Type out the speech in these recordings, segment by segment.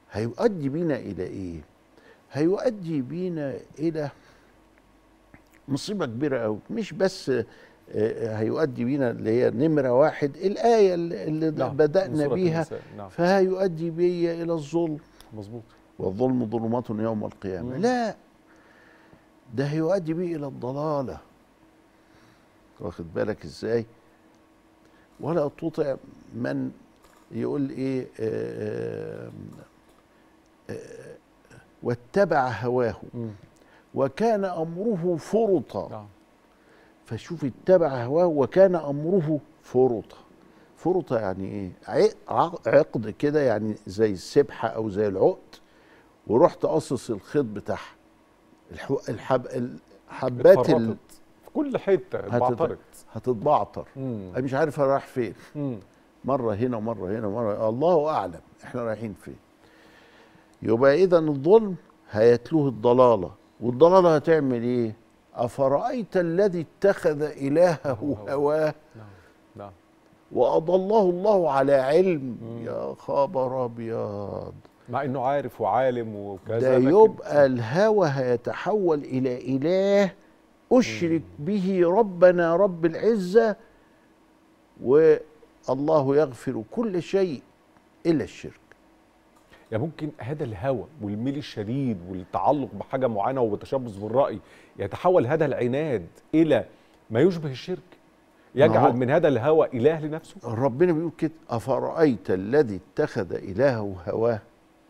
هيؤدي بينا الى ايه هيؤدي بينا الى مصيبه كبيره قوي مش بس آه، هيؤدي بينا اللي هي نمره واحد الايه اللي اللي نعم، من بدانا سورة بيها النساء، نعم فهيؤدي بي الى الظلم مظبوط والظلم ظلمات يوم القيامه مم. لا ده هيؤدي بيه الى الضلاله واخد بالك ازاي ولا تطع من يقول ايه آه، آه، آه، واتبع هواه مم. وكان امره فرطا نعم فشوف اتبع هواه وكان امره فرطا فرطا يعني ايه عق- عق- عقد كده يعني زي السبحه او زي العقد ورحت قصص الخيط بتاعها الحو... الحب... الحبات ال... اتفرطت في كل حته هتت- اتبعترت هتتبعتر مم. انا مش عارف انا رايح فين مم. مره هنا ومره هنا ومره الله اعلم احنا رايحين فين يبقى اذا الظلم هيتلوه الضلاله والضلاله هتعمل ايه افرايت الذي اتخذ الهه هواه نعم نعم واضله الله على علم مم. يا خبر ابيض مع انه عارف وعالم وكذا ده لكن- يبقى الهوى هيتحول الى اله اشرك به ربنا رب العزه والله يغفر كل شيء الا الشرك يعني ممكن هذا الهوى والميل الشديد والتعلق بحاجه معينه والتشبث بالراي يتحول هذا العناد الى ما يشبه الشرك ما يجعل هو- من هذا الهوى اله لنفسه ربنا بيقول كده افرايت الذي اتخذ الهه هواه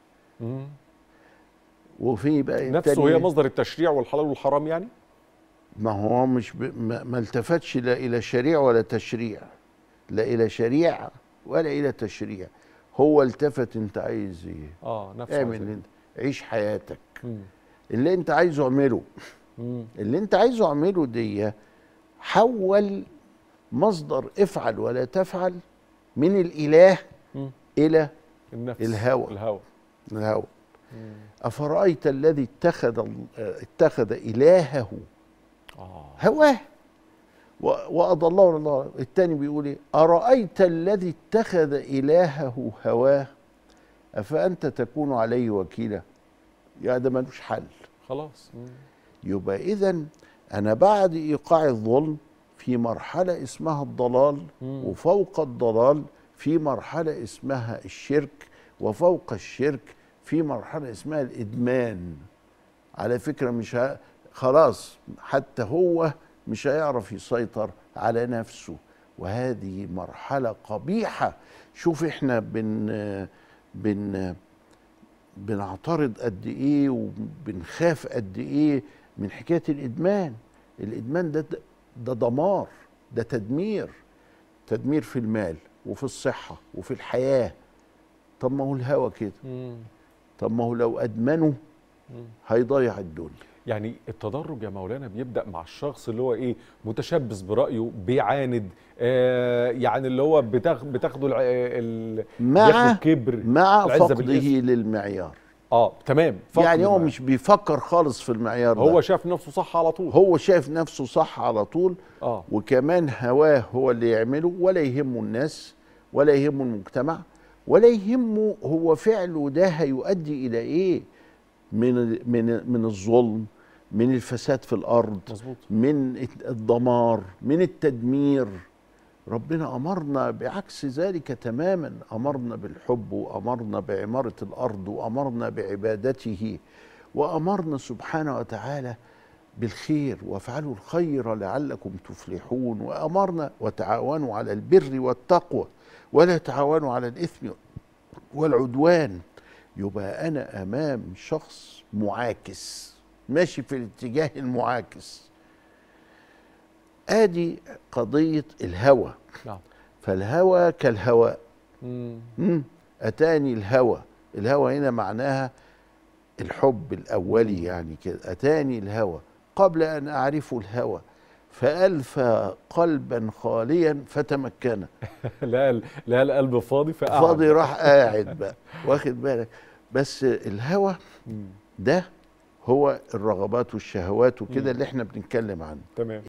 وفي بقى نفسه التانية- هي مصدر التشريع والحلال والحرام يعني ما هو مش ب... ما, ما التفتش لا الى شريع ولا تشريع لا الى شريعه ولا الى تشريع هو التفت انت عايز ايه اه نفسه اعمل عايز اللي إيه؟ انت عيش حياتك مم. اللي انت عايزه اعمله مم. اللي انت عايزه اعمله دي حول مصدر افعل ولا تفعل من الاله مم. الى النفس الهوى. الهوى الهوى مم. افرايت الذي اتخذ ال- اتخذ الهه اه هواه و- واضله الله الثاني بيقول ايه ارايت الذي اتخذ الهه هواه افانت تكون عليه وكيلا يا ده ملوش حل خلاص مم. يبقى اذا انا بعد ايقاع الظلم في مرحله اسمها الضلال مم. وفوق الضلال في مرحله اسمها الشرك وفوق الشرك في مرحله اسمها الادمان على فكره مش ه... خلاص حتى هو مش هيعرف يسيطر على نفسه وهذه مرحله قبيحه شوف احنا بن بن بنعترض قد ايه وبنخاف قد ايه من حكايه الادمان الادمان ده ده دمار ده تدمير تدمير في المال وفي الصحه وفي الحياه طب ما هو الهوى كده مم. طب ما هو لو ادمنه مم. هيضيع الدنيا يعني التدرج يا مولانا بيبدا مع الشخص اللي هو ايه متشبث برايه بيعاند آه يعني اللي هو بتاخ بتاخده الع- ال مع بياخده الكبر مع العزة فقده بالاسم. للمعيار اه تمام فقد يعني هو ما- مش بيفكر خالص في المعيار ده هو شاف نفسه صح على طول هو شايف نفسه صح على طول اه وكمان هواه هو اللي يعمله ولا يهمه الناس ولا يهمه المجتمع ولا يهمه هو فعله ده هيؤدي الى ايه من من من الظلم من الفساد في الارض مظبوط من الدمار من التدمير ربنا امرنا بعكس ذلك تماما امرنا بالحب وامرنا بعماره الارض وامرنا بعبادته وامرنا سبحانه وتعالى بالخير وافعلوا الخير لعلكم تفلحون وامرنا وتعاونوا على البر والتقوى ولا تعاونوا على الاثم والعدوان يبقى انا امام شخص معاكس ماشي في الاتجاه المعاكس ادي قضيه الهوى نعم فالهوى كالهواء مم. مم. اتاني الهوى الهوى هنا معناها الحب الاولي يعني كده اتاني الهوى قبل ان اعرف الهوى فالفى قلبا خاليا فتمكن لا لا القلب فاضي فقعد فاضي راح قاعد بقى واخد بالك بس الهوى مم. ده هو الرغبات والشهوات وكده مم. اللي احنا بنتكلم عنه تمام